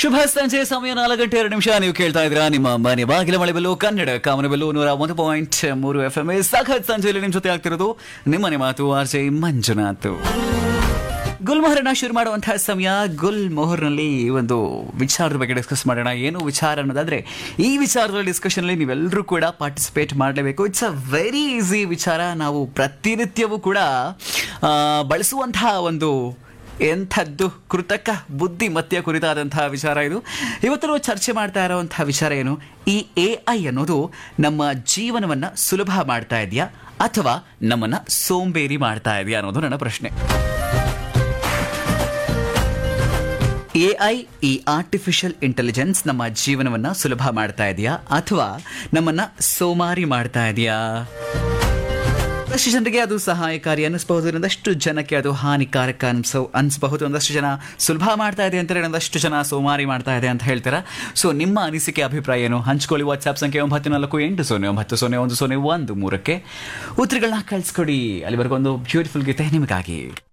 ಶುಭ ಸಂಜೆ ಸಮಯ ನಾಲ್ಕು ಗಂಟೆ ಎರಡು ನಿಮಿಷ ನೀವು ಕೇಳ್ತಾ ಇದ್ದೀರಾ ನಿಮ್ಮ ಮನೆ ಬಾಗಿಲ ಮಳೆ ಬೆಲ್ಲು ಕನ್ನಡ ಕಾಮನ ಬೆಲ್ಲು ನೂರ ಒಂದು ಪಾಯಿಂಟ್ ಮೂರು ಎಫ್ ಎಂ ಸಖತ್ ಸಂಜೆಯಲ್ಲಿ ನಿಮ್ಮ ಜೊತೆ ಆಗ್ತಿರೋದು ನಿಮ್ಮನೆ ಮಾತು ಆರ್ ಜೆ ಮಂಜುನಾಥ್ ಗುಲ್ಮೋಹರನ್ನ ಶುರು ಮಾಡುವಂತಹ ಸಮಯ ಗುಲ್ ಮೊಹರ್ನಲ್ಲಿ ಒಂದು ವಿಚಾರದ ಬಗ್ಗೆ ಡಿಸ್ಕಸ್ ಮಾಡೋಣ ಏನು ವಿಚಾರ ಅನ್ನೋದಾದ್ರೆ ಈ ವಿಚಾರದಲ್ಲಿ ಡಿಸ್ಕಷನ್ ಅಲ್ಲಿ ನೀವೆಲ್ಲರೂ ಕೂಡ ಪಾರ್ಟಿಸಿಪೇಟ್ ಮಾಡಲೇಬೇಕು ಇಟ್ಸ್ ಅ ವೆರಿ ಈಸಿ ವಿಚಾರ ನಾವು ಪ್ರತಿನಿತ್ಯವೂ ಕೂಡ ಆ, ಬಳಸುವಂತಹ ಒಂದು ಎಂಥದ್ದು ಕೃತಕ ಬುದ್ಧಿಮತ್ತೆಯ ಕುರಿತಾದಂತಹ ವಿಚಾರ ಇದು ಇವತ್ತು ನಾವು ಚರ್ಚೆ ಮಾಡ್ತಾ ಇರುವಂತಹ ವಿಚಾರ ಏನು ಈ ಎ ಐ ಅನ್ನೋದು ನಮ್ಮ ಜೀವನವನ್ನ ಸುಲಭ ಮಾಡ್ತಾ ಇದೆಯಾ ಅಥವಾ ನಮ್ಮನ್ನ ಸೋಂಬೇರಿ ಮಾಡ್ತಾ ಇದೆಯಾ ಅನ್ನೋದು ನನ್ನ ಪ್ರಶ್ನೆ ಎ ಐ ಈ ಆರ್ಟಿಫಿಷಿಯಲ್ ಇಂಟೆಲಿಜೆನ್ಸ್ ನಮ್ಮ ಜೀವನವನ್ನ ಸುಲಭ ಮಾಡ್ತಾ ಇದೆಯಾ ಅಥವಾ ನಮ್ಮನ್ನ ಸೋಮಾರಿ ಮಾಡ್ತಾ ಇದೆಯಾ ಒಂದಷ್ಟು ಜನರಿಗೆ ಅದು ಸಹಾಯಕಾರಿ ಅನ್ನಿಸಬಹುದು ಒಂದಷ್ಟು ಜನಕ್ಕೆ ಅದು ಹಾನಿಕಾರಕ ಅನ್ಸೋ ಅನ್ಸಬಹುದು ಒಂದಷ್ಟು ಜನ ಸುಲಭ ಮಾಡ್ತಾ ಇದೆ ಅಂತಾರೆ ಒಂದಷ್ಟು ಜನ ಸೋಮಾರಿ ಮಾಡ್ತಾ ಇದೆ ಅಂತ ಹೇಳ್ತಾರೆ ಸೊ ನಿಮ್ಮ ಅನಿಸಿಕೆ ಅಭಿಪ್ರಾಯ ಏನು ಹಂಚ್ಕೊಳ್ಳಿ ವಾಟ್ಸ್ಆಪ್ ಸಂಖ್ಯೆ ಒಂಬತ್ತು ನಾಲ್ಕು ಎಂಟು ಸೊನ್ನೆ ಒಂಬತ್ತು ಸೊನ್ನೆ ಒಂದು ಸೊನ್ನೆ ಒಂದು ಮೂರಕ್ಕೆ ಉತ್ತರಗಳನ್ನ ಕಳಿಸ್ಕೊಡಿ ಅಲ್ಲಿವರೆಗೂ ಒಂದು ಬ್ಯೂಟಿಫುಲ್ ಗೀತೆ ನಿಮಗಾಗಿ